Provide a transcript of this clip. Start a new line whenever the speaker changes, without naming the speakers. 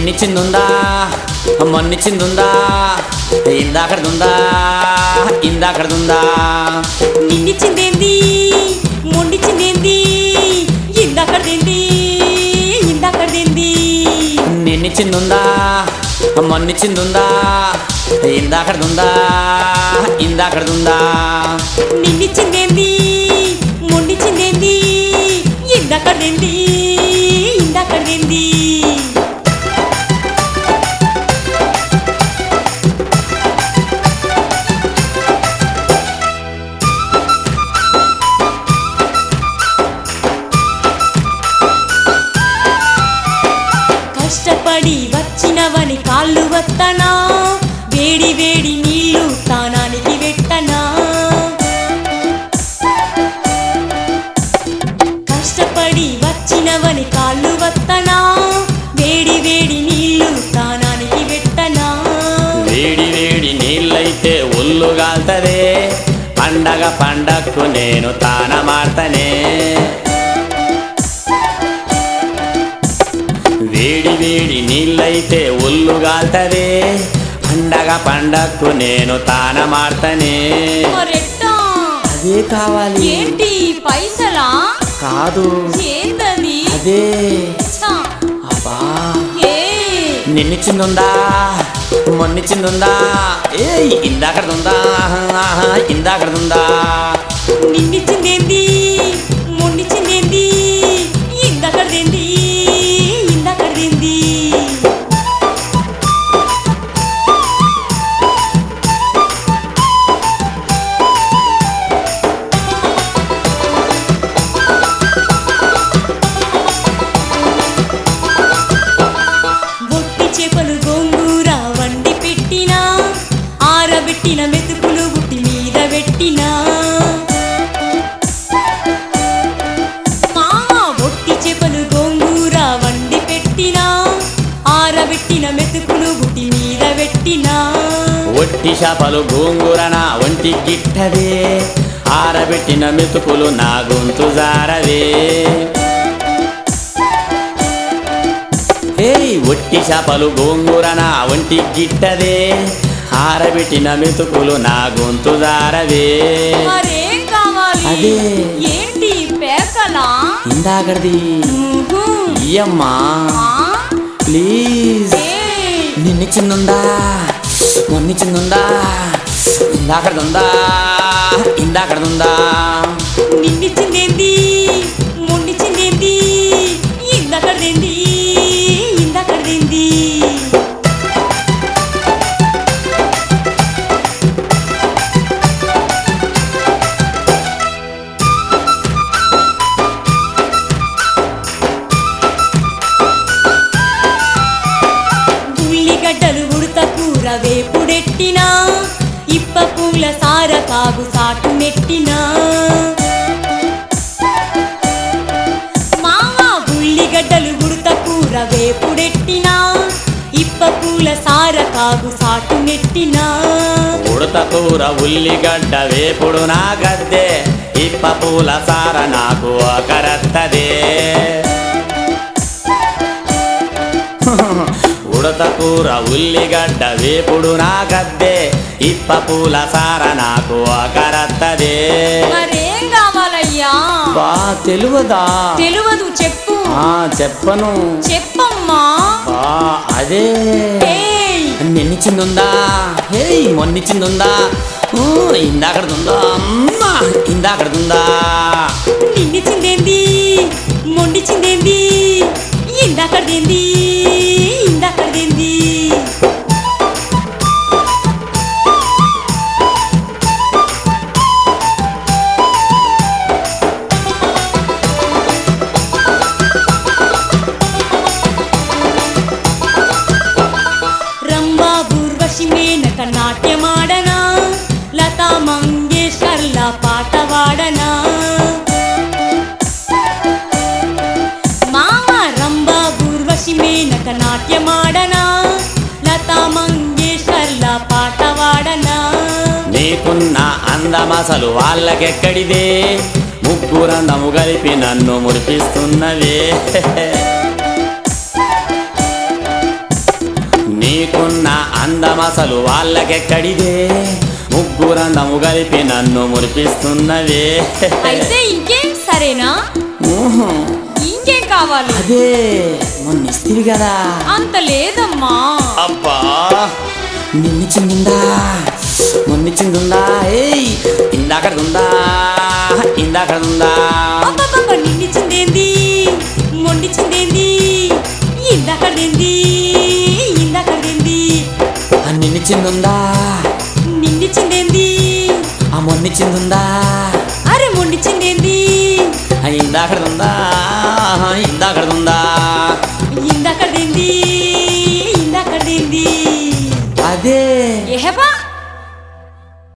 నిన్నిచ్చిందుందా మొన్నిచ్చిందుందా ఇందాకడుందా ఇందాకడుందా
నిన్నిచ్చిందేంది మొండిచ్చిందేంది ఇందాకదేంది ఇందాకదేంది
నిన్నిచ్చిందుందా మొన్నిచ్చిందుందా ఇందాకడుందా ఇందాకడుందా
నిన్నిచ్చిందేంది మొండిచ్చిందేంది ఇందాకదేంది ఇందాకదేంది కష్టపడి వచ్చినవని కాళ్ళు వత్తనా వేడి వేడి నీళ్లు తానానికి పెట్టనా కష్టపడి వచ్చినవని కాళ్ళు వత్తనా వేడి వేడి నీళ్లు తానానికి పెట్టనా
వేడి వేడి నీళ్ళైతే ఒళ్ళు గాల్తదే పండగ పండక్కు నేను తాన మాడతనే వేడి వేడి నీళ్ళైతే ఒళ్ళు గాల్తదే పండగ పండక్కు నేను తాన మాడతనే
మరెట్టా
అదే కావాలి
ఏంటి పైసలా
కాదు
ఏందది
అదే
ఛ,
అబ్బా
ఏ
నిన్నిచ్చిందుందా మొన్నిచ్చిందుందా ఏ ఇందాకడుందా ఇందాకడుందా
నిన్నిచ్చిందేంది మొండిచ్చిందేంది ఇందాకదేంది ఇందాకదేంది బొట్టి చేపలు గోంగూర వండి పెట్టినా ఆరబెట్టిన మెతుకులు బుట్టి మీద పెట్టినా మామ బొట్టి చేపలు గోంగూర వండి పెట్టినా ఆరబెట్టిన మెతుకులు బుట్టి మీద పెట్టినా
ఒట్టి చేపలు గోంగూర నా ఒంటి గిట్టదే ఆరబెట్టిన మెతుకులు నా గొంతు జారవే ఏయ్ ఒట్టి చేపలు గోంగూర నా ఒంటి గిట్టదే ఆరబెట్టిన మెతుకులు నా గొంతు జారవే
మరేం కావాలి
అదే.
ఏంటి పేకలా
ఇందాకడిది
ఊహు.
ఇయ్యమ్మా
ఆ?
ప్లీజ్
ఏయ్.
నిన్నిచ్చిందుందా మొన్నిచ్చిందుందా ఇందాకడుందా ఇందాకడుందా
నిన్నిచ్చిందేంది మొండిచ్చిందేంది ఇందాకదేంది ఇందాకదేంది ఉల్లిగడ్డలు ఉడత కూర వేపుడెట్టినా ఇప్ప పూల సార కాగు సాటు నెట్టినా మామ ఉల్లిగడ్డలు ఉడత కూర వేపుడెట్టినా ఇప్ప పూల సార కాగు సాటు నెట్టినా
ఉడత కూర ఉల్లిగడ్డ వేపుడు నా గద్దే ఇప్ప పూల సార నాకు ఒకరత్తదే ఉడత కూర ఉల్లిగడ్డ వేపుడు నా గద్దే ఇప్ప పూల సార నాకు ఒకరత్తదే
మరేం కావాలయ్యా
బా తెలువదా
తెలువదు చెప్పు
ఆ చెప్పను
చెప్పమ్మా
బా అదే
ఏయ్
నిన్నిచ్చిందుందా హేయ్ మొన్నిచ్చిందుందా ఊ, ఇందాకడుందా అమ్మా ఇందాకడుందా
నిన్నిచ్చిందేంది మొండిచ్చిందేంది ఇందాకదేంది ఇందాకదేంది రంభా బూర్వశి మేనక నాట్యమాడనా లతా మంగేష్కర్ల పాట వాడనా మామ రంభా బూర్వశి మేనక నాట్యమాడనా లతా మంగేష్కర్ల పాట వాడనా
నీకున్న అందమసలు వాళ్ళకెక్కడిదే ముగ్గురందము కలిపి నన్ను మురిపిస్తున్నవే నీకున్న అందమసలు వాళ్ళకెక్కడిదే ముగ్గురందము కలిపి నన్ను మురిపిస్తున్నవే
అయితే ఇంకేం సరేనా
ఊహు,
ఇంకేం కావాలి
అదే మొన్న ఇస్తివి కదా
అంత లేదమ్మా
అబ్బా నిన్నిచ్చిందుందా మొన్నిచ్చిందుందా ఏయ్ ఇందాకడుందా ఇందాకడుందా
అబ్బబ్బబ్బ నిన్నిచ్చిందేంది మొండిచ్చిందేంది ఇందాకదేంది ఇందాకదేంది
నిన్నిచ్చిందుందా
నిన్నిచ్చిందేంది
ఆ మొన్నిచ్చిందుందా
అరే మొండిచ్చిందేంది
ఇందాకడుందా ఇందాకడుందా